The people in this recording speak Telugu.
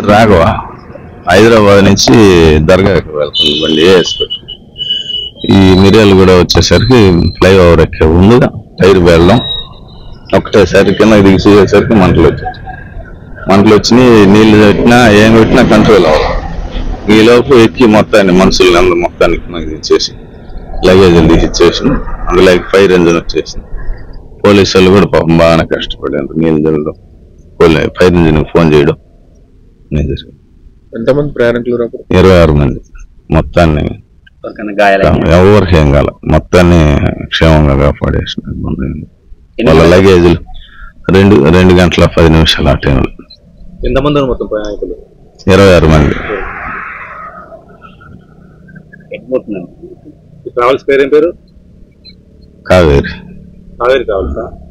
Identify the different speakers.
Speaker 1: పేరు రాఘవ హైదరాబాద్ నుంచి దర్గాకి వెళ్తుంది బండి ఏఎస్ పెట్టి ఈ మిరియాలు కూడా వచ్చేసరికి ఫ్లైఓవర్ ఎక్కే ముందుగా టైర్ వెళ్ళడం ఒకటేసారి కింద దిగి చూసేసరికి మంటలు వచ్చాయి మంటలు వచ్చినాయి నీళ్లు పెట్టినా ఏం పెట్టినా కంట్రోల్ అవ్వాలి ఈ లోపు ఎక్కి మొత్తాన్ని మనుషుల్ని అందరూ మొత్తానికి నాకు ఇచ్చేసి లగేజ్ తీసి ఇచ్చేసి అందులో ఫైర్ ఇంజిన్ వచ్చేసింది పోలీసు వాళ్ళు కూడా పాపం బాగానే కష్టపడారు నీళ్ళు జరగడం పోలీ ఫైర్ ఇంజిన్ ఫోన్ చేయడం అన్నీ జరిగింది.
Speaker 2: ఎంతమంది ప్రయాణికులు అప్పుడు
Speaker 1: ఇరవై ఆరు మంది మొత్తాన్ని ఎవరికి ఏం కాల మొత్తాన్ని క్షేమంగా కాపాడేసిన ఇబ్బంది ఏం లేదు. వాళ్ళ లగేజ్లు రెండు రెండు గంటల పది నిమిషాలు ఆ టైంలో
Speaker 2: ఎంతమంది మొత్తం ప్రయాణికులు
Speaker 1: ఇరవై ఆరు మంది
Speaker 2: ట్రావెల్స్ పేరు ఏం పేరు
Speaker 1: కావేరి
Speaker 2: కావేరి ట్రావెల్సా